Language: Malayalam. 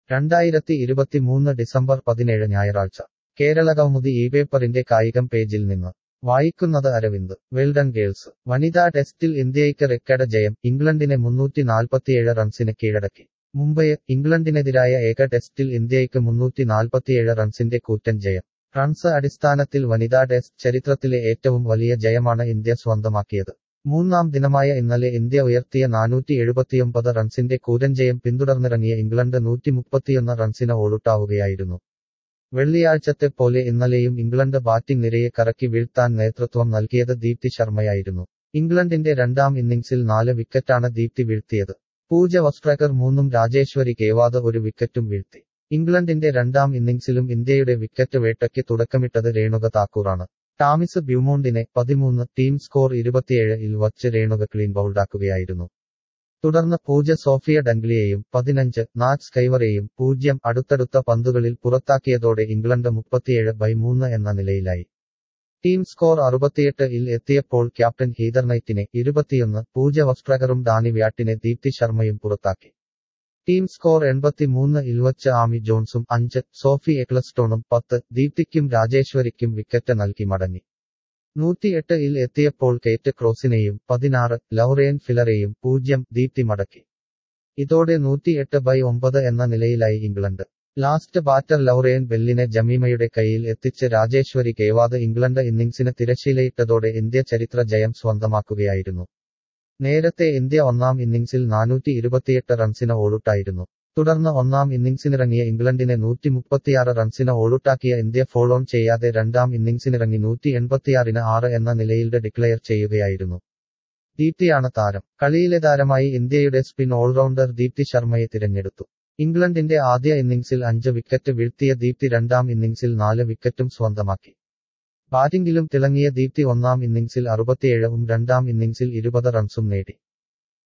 രണ്ടായിരത്തി ഇരുപത്തിമൂന്ന് ഡിസംബർ പതിനേഴ് ഞായറാഴ്ച കേരളകൗമുദി ഈ പേപ്പറിന്റെ കായികം പേജിൽ നിന്ന് വായിക്കുന്നത് അരവിന്ദ് വെൽഡൺ ഗേൾസ് വനിതാ ടെസ്റ്റിൽ ഇന്ത്യയ്ക്ക് റെക്കർഡ് ജയം ഇംഗ്ലണ്ടിനെ മുന്നൂറ്റി നാൽപ്പത്തിയേഴ് റൺസിന് കീഴടക്കി മുംബൈ ഇംഗ്ലണ്ടിനെതിരായ ഏക ടെസ്റ്റിൽ ഇന്ത്യയ്ക്ക് മുന്നൂറ്റി നാൽപ്പത്തിയേഴ് റൺസിന്റെ കൂറ്റൻ ജയം റൺസ് അടിസ്ഥാനത്തിൽ വനിതാ ടെസ്റ്റ് ചരിത്രത്തിലെ ഏറ്റവും വലിയ ജയമാണ് ഇന്ത്യ സ്വന്തമാക്കിയത് മൂന്നാം ദിനമായ ഇന്നലെ ഇന്ത്യ ഉയർത്തിയ നാനൂറ്റി എഴുപത്തിയൊമ്പത് റൺസിന്റെ കൂരഞ്ജയം പിന്തുടർന്നിറങ്ങിയ ഇംഗ്ലണ്ട് നൂറ്റി മുപ്പത്തിയൊന്ന് റൺസിന് ഓടുട്ടാവുകയായിരുന്നു വെള്ളിയാഴ്ചത്തെ പോലെ ഇന്നലെയും ഇംഗ്ലണ്ട് ബാറ്റിംഗ് നിരയെ കറക്കി വീഴ്ത്താൻ നേതൃത്വം നൽകിയത് ദീപ്തി ശർമ്മയായിരുന്നു ഇംഗ്ലണ്ടിന്റെ രണ്ടാം ഇന്നിംഗ്സിൽ നാല് വിക്കറ്റാണ് ദീപ്തി വീഴ്ത്തിയത് പൂജ വസ്ട്രകർ മൂന്നും രാജേശ്വരി കേവാദ് ഒരു വിക്കറ്റും വീഴ്ത്തി ഇംഗ്ലണ്ടിന്റെ രണ്ടാം ഇന്നിംഗ്സിലും ഇന്ത്യയുടെ വിക്കറ്റ് വേട്ടയ്ക്ക് തുടക്കമിട്ടത് രേണുക താക്കൂറാണ് ടാമിസ് ബ്യൂമോണ്ടിനെ പതിമൂന്ന് ടീം സ്കോർ ഇരുപത്തിയേഴ് ഇൽ വച്ച് രേണുക ക്ലീൻ ബൗൾഡാക്കുകയായിരുന്നു തുടർന്ന് പൂജ സോഫിയ ഡംഗ്ലിയെയും പതിനഞ്ച് നാച്ച് കൈവറേയും പൂജ്യം അടുത്തടുത്ത പന്തുകളിൽ പുറത്താക്കിയതോടെ ഇംഗ്ലണ്ട് മുപ്പത്തിയേഴ് ബൈ മൂന്ന് എന്ന നിലയിലായി ടീം സ്കോർ അറുപത്തിയെട്ട് ഇൽ എത്തിയപ്പോൾ ക്യാപ്റ്റൻ ഹീദർ നൈറ്റിനെ ഇരുപത്തിയൊന്ന് പൂജ വസ്ട്രകറും ഡാനി വ്യാട്ടിനെ ദീപ്തി ശർമ്മയും പുറത്താക്കി ടീം സ്കോർ എൺപത്തിമൂന്ന് ഇൽ വച്ച് ആമി ജോൺസും അഞ്ച് സോഫി എക്ലസ്റ്റോണും പത്ത് ദീപ്തിക്കും രാജേശ്വരിക്കും വിക്കറ്റ് നൽകി മടങ്ങി നൂറ്റിയെട്ട് ഇൽ എത്തിയപ്പോൾ കേറ്റ് ക്രോസിനെയും പതിനാറ് ലൗറേൻ ഫിലറേയും പൂജ്യം ദീപ്തി മടക്കി ഇതോടെ നൂറ്റിയെട്ട് ബൈ ഒമ്പത് എന്ന നിലയിലായി ഇംഗ്ലണ്ട് ലാസ്റ്റ് ബാറ്റർ ലൗറേൻ ബെല്ലിനെ ജമീമയുടെ കയ്യിൽ എത്തിച്ച് രാജേശ്വരി കേവാദ് ഇംഗ്ലണ്ട് ഇന്നിംഗ്സിന് തിരശ്ശീലയിട്ടതോടെ ഇന്ത്യ ചരിത്ര ജയം സ്വന്തമാക്കുകയായിരുന്നു നേരത്തെ ഇന്ത്യ ഒന്നാം ഇന്നിംഗ്സിൽ നാനൂറ്റി ഇരുപത്തിയെട്ട് റൺസിന് ഓടുട്ടായിരുന്നു തുടർന്ന് ഒന്നാം ഇന്നിംഗ്സിനിറങ്ങിയ ഇംഗ്ലണ്ടിനെ നൂറ്റി മുപ്പത്തിയാറ് റൺസിന് ഓടുട്ടാക്കിയ ഇന്ത്യ ഫോൾ ഓൺ ചെയ്യാതെ രണ്ടാം ഇന്നിംഗ്സിനിറങ്ങി നൂറ്റി എൺപത്തിയാറിന് ആറ് എന്ന നിലയിൽ ഡിക്ലെയർ ചെയ്യുകയായിരുന്നു ദീപ്തിയാണ് താരം കളിയിലെ താരമായി ഇന്ത്യയുടെ സ്പിൻ ഓൾറൗണ്ടർ ദീപ്തി ശർമ്മയെ തിരഞ്ഞെടുത്തു ഇംഗ്ലണ്ടിന്റെ ആദ്യ ഇന്നിംഗ്സിൽ അഞ്ച് വിക്കറ്റ് വീഴ്ത്തിയ ദീപ്തി രണ്ടാം ഇന്നിംഗ്സിൽ നാല് വിക്കറ്റും സ്വന്തമാക്കി ബാറ്റിംഗിലും തിളങ്ങിയ ദീപ്തി ഒന്നാം ഇന്നിംഗ്സിൽ അറുപത്തിയേഴും രണ്ടാം ഇന്നിംഗ്സിൽ ഇരുപത് റൺസും നേടി